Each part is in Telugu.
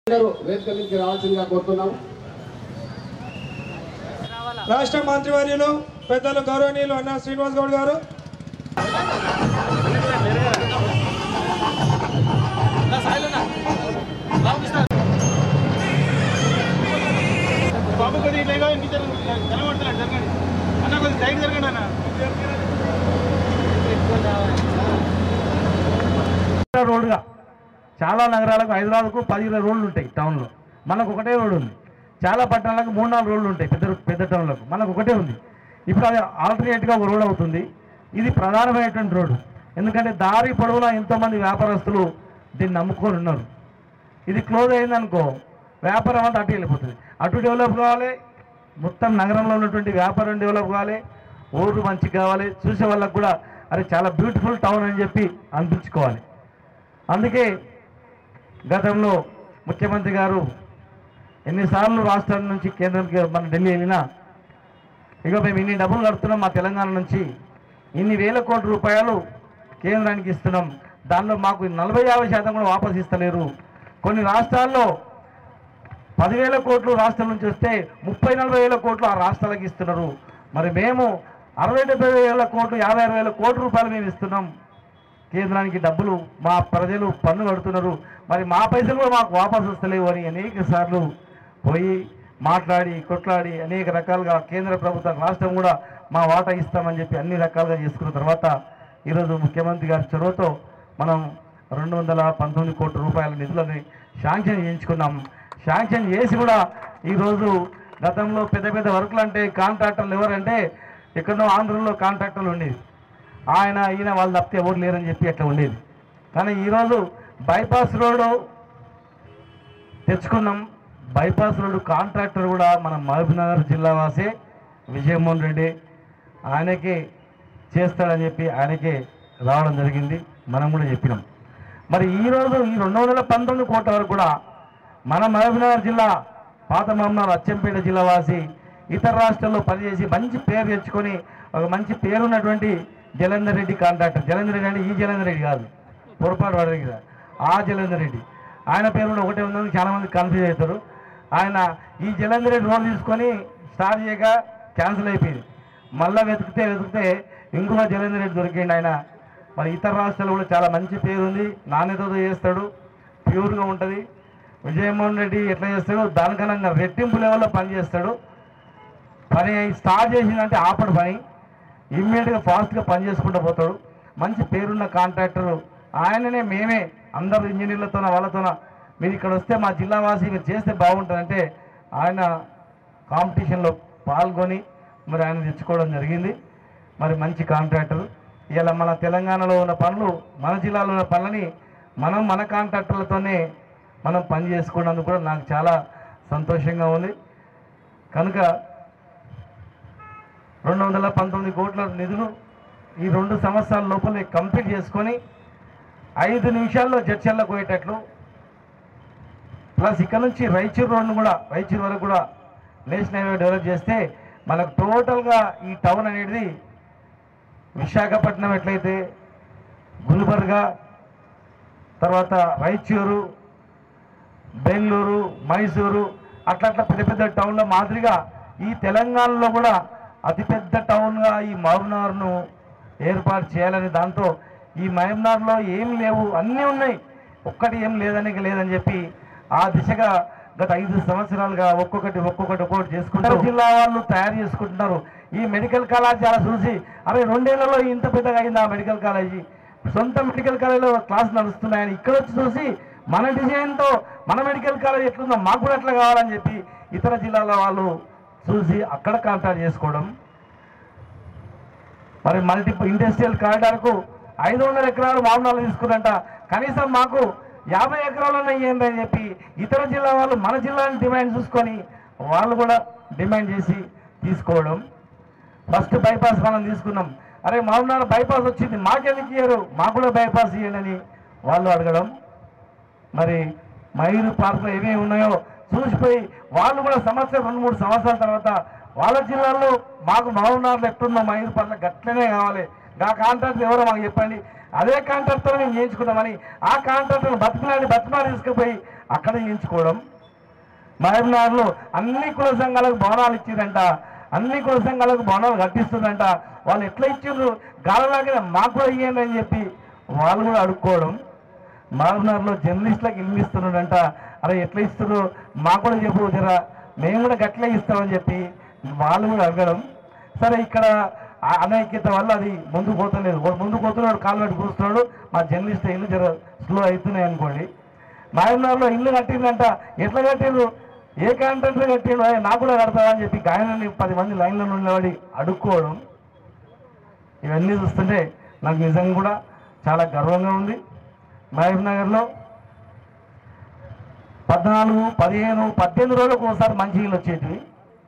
అందరూ వేదిక మీదకి రావాల్సిందిగా కోరుతున్నాం రాష్ట్ర మంత్రివర్యులు పెద్దలు గౌరవనీయులు అన్న శ్రీనివాస్ గౌడ్ గారు బాబు కొద్దిగా ఇట్లా ఇంటి కనబడుతున్నాడు జరగండి అన్న కొద్దిగా సైడ్ జరగండి అన్న రోడ్డుగా చాలా నగరాలకు హైదరాబాద్కు పది ఇరవై రోడ్లు ఉంటాయి టౌన్లో మనకు ఒకటే రోడ్డు ఉంది చాలా పట్టణాలకు మూడు నాలుగు రోడ్లు ఉంటాయి పెద్ద పెద్ద టౌన్లకు మనకు ఒకటే ఉంది ఇప్పుడు అది ఆల్టర్నేట్గా ఒక రోడ్ అవుతుంది ఇది ప్రధానమైనటువంటి రోడ్డు ఎందుకంటే దారి పొడవునా ఎంతోమంది వ్యాపారస్తులు దీన్ని నమ్ముకొని ఉన్నారు ఇది క్లోజ్ అయిందనుకో వ్యాపారం అంతా అటు వెళ్ళిపోతుంది అటు డెవలప్ కావాలి మొత్తం నగరంలో ఉన్నటువంటి వ్యాపారం డెవలప్ కావాలి ఊరు మంచి కావాలి చూసే వాళ్ళకు కూడా అరే చాలా బ్యూటిఫుల్ టౌన్ అని చెప్పి అనిపించుకోవాలి అందుకే గతంలో ముఖ్యమంత్రి గారు ఎన్నిసార్లు రాష్ట్రం నుంచి కేంద్రంకి మన ఢిల్లీ వెళ్ళినా ఇక మేము ఇన్ని డబ్బులు కడుతున్నాం మా తెలంగాణ నుంచి ఇన్ని వేల కోట్ల రూపాయలు కేంద్రానికి ఇస్తున్నాం దానిలో మాకు నలభై యాభై శాతం కూడా వాపస్ ఇస్తలేరు కొన్ని రాష్ట్రాల్లో పదివేల కోట్లు రాష్ట్రం నుంచి వస్తే ముప్పై నలభై వేల కోట్లు ఆ రాష్ట్రాలకు ఇస్తున్నారు మరి మేము అరవై డెబ్బై వేల కోట్లు యాభై అరవై వేల కోట్ల రూపాయలు మేము ఇస్తున్నాం కేంద్రానికి డబ్బులు మా ప్రజలు పన్ను కడుతున్నారు మరి మా పైసలు కూడా మాకు వాపసు వస్తలేవు అని అనేక సార్లు పోయి మాట్లాడి కొట్లాడి అనేక రకాలుగా కేంద్ర ప్రభుత్వం రాష్ట్రం కూడా మా వాటా ఇస్తామని చెప్పి అన్ని రకాలుగా చేసుకున్న తర్వాత ఈరోజు ముఖ్యమంత్రి గారి చొరవతో మనం రెండు వందల పంతొమ్మిది కోట్ల రూపాయల నిధులని శాంక్షన్ చేయించుకున్నాం శాంక్షన్ చేసి కూడా ఈరోజు గతంలో పెద్ద పెద్ద వర్కులు అంటే కాంట్రాక్టర్లు ఎవరంటే ఎక్కడో ఆంధ్రలో కాంట్రాక్టర్లు ఉండేది ఆయన ఈయన వాళ్ళు తప్పితే ఎవరు లేరని చెప్పి అట్లా ఉండేది కానీ ఈరోజు బైపాస్ రోడ్డు తెచ్చుకున్నాం బైపాస్ రోడ్డు కాంట్రాక్టర్ కూడా మన మహబూబ్నగర్ జిల్లా వాసే విజయమోహన్ రెడ్డి ఆయనకే చేస్తాడని చెప్పి ఆయనకే రావడం జరిగింది మనం కూడా చెప్పినాం మరి ఈరోజు ఈ రెండు వందల పంతొమ్మిది కోట్ల వరకు కూడా మన మహబూబ్నగర్ జిల్లా పాత మహమ్మద్ అచ్చంపేట జిల్లా వాసి ఇతర రాష్ట్రాల్లో పనిచేసి మంచి పేరు తెచ్చుకొని ఒక మంచి పేరున్నటువంటి జలంధర్ రెడ్డి కాంట్రాక్టర్ జలంధర్ రెడ్డి అంటే ఈ జలంధర్ రెడ్డి కాదు పొరపాటు వాడి దగ్గర ఆ జలంధర్ రెడ్డి ఆయన పేరు కూడా ఒకటే ఉందని చాలా మంది కన్ఫ్యూజ్ అవుతారు ఆయన ఈ జలంధర్ రెడ్డి రోడ్ తీసుకొని స్టార్ట్ చేయక క్యాన్సిల్ అయిపోయింది మళ్ళీ వెతికితే వెతికితే ఇంకొక జలంధర్ రెడ్డి దొరికిండు ఆయన మరి ఇతర రాష్ట్రాలు కూడా చాలా మంచి పేరు ఉంది నాణ్యతతో చేస్తాడు ప్యూర్గా ఉంటుంది విజయమోహన్ రెడ్డి ఎట్లా చేస్తాడు దానికన్నా రెట్టింపు లెవెల్లో పని చేస్తాడు పని స్టార్ట్ చేసిందంటే ఆపడు పని ఇమ్మీడియట్గా ఫాస్ట్గా పని చేసుకుంటూ పోతాడు మంచి పేరున్న కాంట్రాక్టర్ ఆయననే మేమే అందరు ఇంజనీర్లతోన వాళ్ళతోన మీరు ఇక్కడ వస్తే మా జిల్లా వాసి మీరు చేస్తే బాగుంటుందంటే ఆయన కాంపిటీషన్లో పాల్గొని మరి ఆయన తెచ్చుకోవడం జరిగింది మరి మంచి కాంట్రాక్టర్ ఇలా మన తెలంగాణలో ఉన్న పనులు మన జిల్లాలో ఉన్న పనులని మనం మన కాంట్రాక్టర్లతోనే మనం పని చేసుకున్నందుకు కూడా నాకు చాలా సంతోషంగా ఉంది కనుక రెండు వందల పంతొమ్మిది కోట్ల నిధులు ఈ రెండు సంవత్సరాల లోపలే కంప్లీట్ చేసుకొని ఐదు నిమిషాల్లో జడ్చర్లకు పోయేటట్లు ప్లస్ ఇక్కడ నుంచి రైచూర్ రోడ్ను కూడా రైచూర్ వరకు కూడా నేషనల్ హైవే డెవలప్ చేస్తే మనకు టోటల్గా ఈ టౌన్ అనేది విశాఖపట్నం ఎట్లయితే గుల్బర్గా తర్వాత రైచూరు బెంగళూరు మైసూరు అట్లా అట్లా పెద్ద పెద్ద టౌన్ల మాదిరిగా ఈ తెలంగాణలో కూడా అతిపెద్ద టౌన్గా ఈ మహబూబ్నగర్ను ఏర్పాటు చేయాలని దాంతో ఈ మహబూబ్నగర్లో ఏం లేవు అన్నీ ఉన్నాయి ఒక్కటి ఏం లేదని లేదని చెప్పి ఆ దిశగా గత ఐదు సంవత్సరాలుగా ఒక్కొక్కటి ఒక్కొక్కటి ఒక్కొక్కటి చేసుకుంటారు జిల్లా వాళ్ళు తయారు చేసుకుంటున్నారు ఈ మెడికల్ కళాశాల చూసి అరే రెండేళ్లలో ఇంత పెద్దగా అయింది ఆ మెడికల్ కాలేజీ సొంత మెడికల్ కాలేజీలో క్లాస్ నడుస్తున్నాయని ఇక్కడ వచ్చి చూసి మన డిజైన్తో మన మెడికల్ కాలేజ్ ఎట్లుందో మాకు కూడా ఎట్లా కావాలని చెప్పి ఇతర జిల్లాల వాళ్ళు చూసి అక్కడ కాంటాక్ట్ చేసుకోవడం మరి మల్టిపుల్ ఇండస్ట్రియల్ కారిడార్కు ఐదు వందల ఎకరాలు మామూలు తీసుకున్నంట కనీసం మాకు యాభై ఎకరాలు ఇవ్వండి అని చెప్పి ఇతర జిల్లా వాళ్ళు మన జిల్లాని డిమాండ్ చూసుకొని వాళ్ళు కూడా డిమాండ్ చేసి తీసుకోవడం ఫస్ట్ బైపాస్ మనం తీసుకున్నాం అరే మామూలు బైపాస్ వచ్చింది మాకెందుకు ఇయ్యరు మాకు కూడా బైపాస్ ఇవ్వండి అని వాళ్ళు అడగడం మరి మైరు పార్కులు ఏమేమి ఉన్నాయో చూసిపోయి వాళ్ళు కూడా సంవత్సరం రెండు మూడు సంవత్సరాల తర్వాత వాళ్ళ జిల్లాలో మాకు మహబూబ్నగర్లో ఎట్లున్న మైరు పార్కులు గట్లనే కావాలి ఆ కాంట్రాక్ట్ ఎవరో మాకు చెప్పండి అదే కాంట్రాక్ట్తో మేము చేయించుకున్నామని ఆ కాంట్రాక్టర్ని బతికినాడి బతిమాడి తీసుకుపోయి అక్కడ చేయించుకోవడం మహబూబ్నగర్లో అన్ని కుల సంఘాలకు భవనాలు ఇచ్చిందంట అన్ని కుల సంఘాలకు భవనాలు కట్టిస్తుందంట వాళ్ళు ఎట్లా ఇచ్చిండ్రు గాలలాగా మాకు కూడా ఇవ్వండి అని చెప్పి వాళ్ళు కూడా అడుక్కోవడం మహబూబ్నగర్లో జర్నలిస్టులకు ఇల్లు ఇస్తున్నాడంట అరే ఎట్లా ఇస్తున్నారు మాకు కూడా చెప్పు జరా మేము కూడా గట్లే ఇస్తామని చెప్పి వాళ్ళు కూడా అడగడం సరే ఇక్కడ ఆ అనైక్యత వల్ల అది ముందుకు పోతలేదు వాడు ముందుకు పోతున్నాడు కాలు పెట్టి కూర్చున్నాడు మా జర్నలిస్ట్ ఇల్లు జర స్లో అవుతున్నాయి అనుకోండి మహబూబ్నగర్లో ఇల్లు కట్టిందంట ఎట్లా కట్టిండ్రు ఏ కాంట్రాక్టర్ కట్టిండు "అయ్య, నాకు కూడా కడతావా అని చెప్పి గాయనని పది మంది లైన్లో నిలబడి అడుక్కోవడం ఇవన్నీ చూస్తుంటే నాకు నిజంగా కూడా చాలా గర్వంగా ఉంది మహబూబ్ నగర్లో పద్నాలుగు పదిహేను పద్దెనిమిది రోజులకు ఒకసారి మంచి నీళ్ళు వచ్చేటివి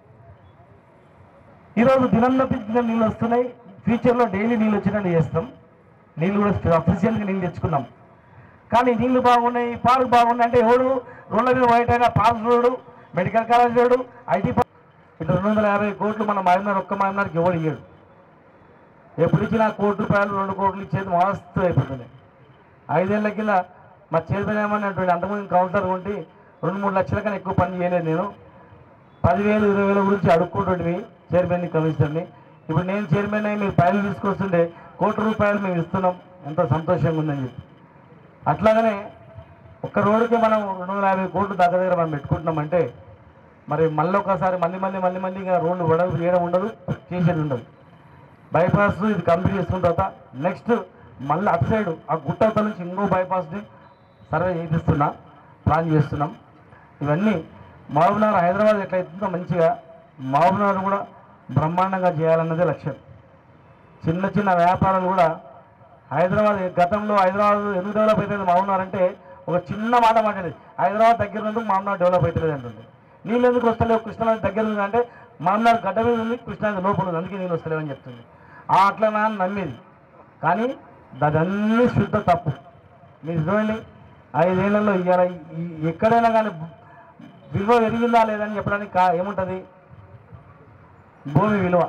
ఈరోజు దినం తప్పించిన నీళ్ళు వస్తున్నాయి ఫ్యూచర్లో డైలీ నీళ్ళు వచ్చినట్టు చేస్తాం నీళ్ళు కూడా అఫిషియల్గా నీళ్ళు తెచ్చుకున్నాం కానీ నీళ్లు బాగున్నాయి పాలు బాగున్నాయి అంటే ఎవడు రోడ్ల మీద వైట్ అయినా పాస్ road medical college road IT ఇటు రెండు వందల యాభై కోట్లు మన మాయన్నారు ఒక్క మాయన్నారికి ఎవడు ఇయ్యడు ఎప్పుడు ఇచ్చినా కోటి రూపాయలు రెండు కోట్లు ఇచ్చేది మస్తు అయిపోతుంది ఐదేళ్ల కింద మా చైర్మన్ ఏమన్నటువంటి అంతకుముందు కౌన్సిలర్ ఉండి రెండు మూడు లక్షల కన్నా ఎక్కువ పని చేయలేదు నేను పదివేలు ఇరవై వేల గురించి అడుక్కుంటుంటివి చైర్మన్ని కమిషనర్ని ఇప్పుడు నేను చైర్మన్ అయ్యి మీరు ఫైల్ తీసుకొస్తుంటే కోటి రూపాయలు మేము ఇస్తున్నాం ఎంత సంతోషంగా ఉందని చెప్పి అట్లాగనే ఒక్క రోడ్డుకి మనం రెండు వందల యాభై కోట్లు దగ్గర దగ్గర మనం పెట్టుకుంటున్నామంటే మరి మళ్ళీ ఒకసారి మళ్ళీ మళ్ళీ మళ్ళీ మళ్ళీ ఇంకా రోడ్లు వడలు చేయడం ఉండదు చేసేది ఉండదు బైపాస్ ఇది కంప్లీట్ చేసుకున్న తర్వాత నెక్స్ట్ మళ్ళీ అటు సైడ్ ఆ గుట్టవతల నుంచి ఇంకో బైపాస్ని సర్వే చేపిస్తున్నా ప్లాన్ చేస్తున్నాం ఇవన్నీ మహబూబ్నగర్ హైదరాబాద్ ఎట్లయితుందో మంచిగా మహబూబ్నగర్ కూడా బ్రహ్మాండంగా చేయాలన్నదే లక్ష్యం చిన్న చిన్న వ్యాపారాలు కూడా హైదరాబాద్ గతంలో హైదరాబాద్ ఎందుకు డెవలప్ అవుతుంది మహబూబ్నగర్ అంటే ఒక చిన్న మాట మాట్లాడేది హైదరాబాద్ దగ్గర ఉన్నందుకు మామూలు డెవలప్ అవుతుంది అంటుంది నీళ్ళు ఎందుకు వస్తలేవు కృష్ణానది దగ్గర ఉంది అంటే మామూలు గడ్డ మీద ఉంది కృష్ణానది లోపల ఉంది అందుకే నీళ్ళు వస్తలేవు అని చెప్తుంది ఆ అట్లా నా నమ్మేది కానీ అదన్నీ శుద్ధ తప్పు మీరు చూడండి ఐదేళ్లలో ఇవాళ ఈ- ఎక్కడైనా కానీ విలువ పెరిగిందా లేదని చెప్పడానికి కా ఏముంటుంది భూమి విలువ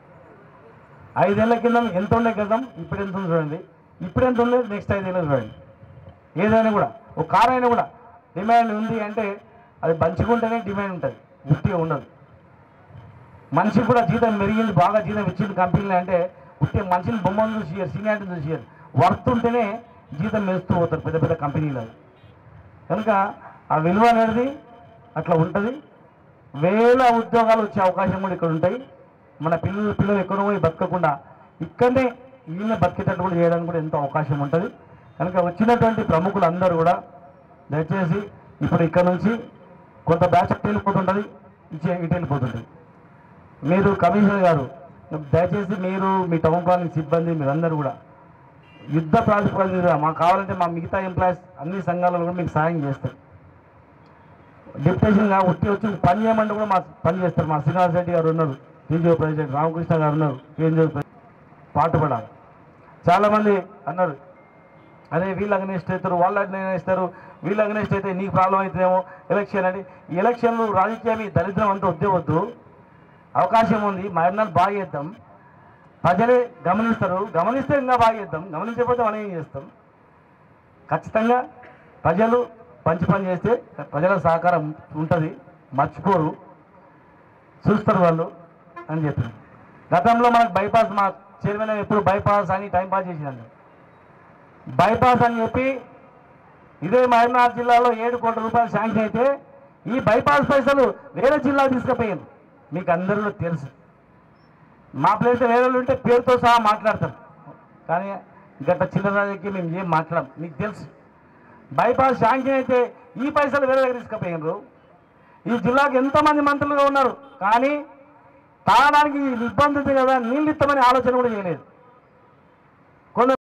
ఐదేళ్ల కింద ఎంత ఉండే గతం ఇప్పుడు ఎంత ఉంది చూడండి ఇప్పుడు ఎంత ఉంది నెక్స్ట్ ఐదేళ్ళు చూడండి ఏదైనా కూడా ఒక కార్ అయినా కూడా డిమాండ్ ఉంది అంటే అది మంచిగుంటేనే డిమాండ్ ఉంటుంది ఉట్టిగా ఉండదు మనిషికి కూడా జీతం మెరిగింది బాగా జీతం ఇచ్చింది కంపెనీలు అంటే ఉట్టి మనిషిని బొమ్మను చూసి సీనియారిటీ చూసి వర్త్ ఉంటేనే జీతం మెరుస్తూ పోతారు పెద్ద పెద్ద కంపెనీలు కనుక ఆ విలువ అనేది అట్లా ఉంటుంది వేల ఉద్యోగాలు వచ్చే అవకాశం కూడా ఇక్కడ ఉంటాయి మన పిల్లలు పిల్లలు ఎక్కడో పోయి బతకకుండా ఇక్కడనే వీళ్ళని బతికేటట్టు కూడా చేయడానికి కూడా ఎంతో అవకాశం ఉంటుంది కనుక వచ్చినటువంటి ప్రముఖులు అందరూ కూడా దయచేసి ఇప్పుడు ఇక్కడ నుంచి కొంత బ్యాచ్ అటు వెళ్ళిపోతుంటుంది ఇచ్చే ఇటు వెళ్ళిపోతుంటుంది మీరు కమిషనర్ గారు దయచేసి మీరు మీ టౌన్ ప్లానింగ్ సిబ్బంది మీరందరూ కూడా యుద్ధ ప్రాతిపదిక మీద మాకు కావాలంటే మా మిగతా ఎంప్లాయీస్ అన్ని సంఘాలలో కూడా మీకు సాయం చేస్తారు డిప్యూటేషన్గా వచ్చి వచ్చి పని చేయమంటే కూడా మా పని చేస్తారు మా శ్రీనివాస్ రెడ్డి గారు ఉన్నారు టీజీఓ ప్రెసిడెంట్ రామకృష్ణ గారు ఉన్నారు కేంద్ర పాటుపడాలి చాలామంది అన్నారు అదే వీళ్ళు అగ్నేస్ట్ అవుతారు వాళ్ళు అగ్నేస్తారు వీళ్ళు అగ్నేస్ట్ అయితే నీకు ప్రాబ్లం అవుతుందేమో ఎలక్షన్ అని ఈ ఎలక్షన్లు రాజకీయం ఈ దరిద్రం అంతా వద్దే వద్దు అవకాశం ఉంది మరణాలు బాగా చేద్దాం ప్రజలే గమనిస్తారు గమనిస్తే ఇంకా బాగా చేద్దాం గమనించకపోతే మనం ఏం చేస్తాం ఖచ్చితంగా ప్రజలు మంచి పని చేస్తే ప్రజల సహకారం ఉంటుంది మర్చిపోరు చూస్తారు వాళ్ళు అని చెప్పి గతంలో మనకు బైపాస్ మా చైర్మన్ ఎప్పుడు బైపాస్ అని టైం పాస్ చేసినాను బైపాస్ అని చెప్పి ఇదే మహబూబ్నగర్ జిల్లాలో ఏడు కోట్ల రూపాయలు శాంక్షన్ అయితే ఈ బైపాస్ పైసలు వేరే జిల్లాకు తీసుకుపోయాను మీకు అందరిలో తెలుసు మా ప్లేస్ వేరే వాళ్ళు ఉంటే పేరుతో సహా మాట్లాడతాం కానీ గట్ట చిల్లర రాజకీయం మేము ఏం మాట్లాడం మీకు తెలుసు బైపాస్ శాంక్షన్ అయితే ఈ పైసలు వేరే దగ్గర తీసుకుపోయినారు ఈ జిల్లాకు ఎంతమంది మంత్రులుగా ఉన్నారు కానీ తాగడానికి ఇబ్బంది ఉంది కదా నీళ్ళు ఇస్తామని ఆలోచన కూడా చేయలేదు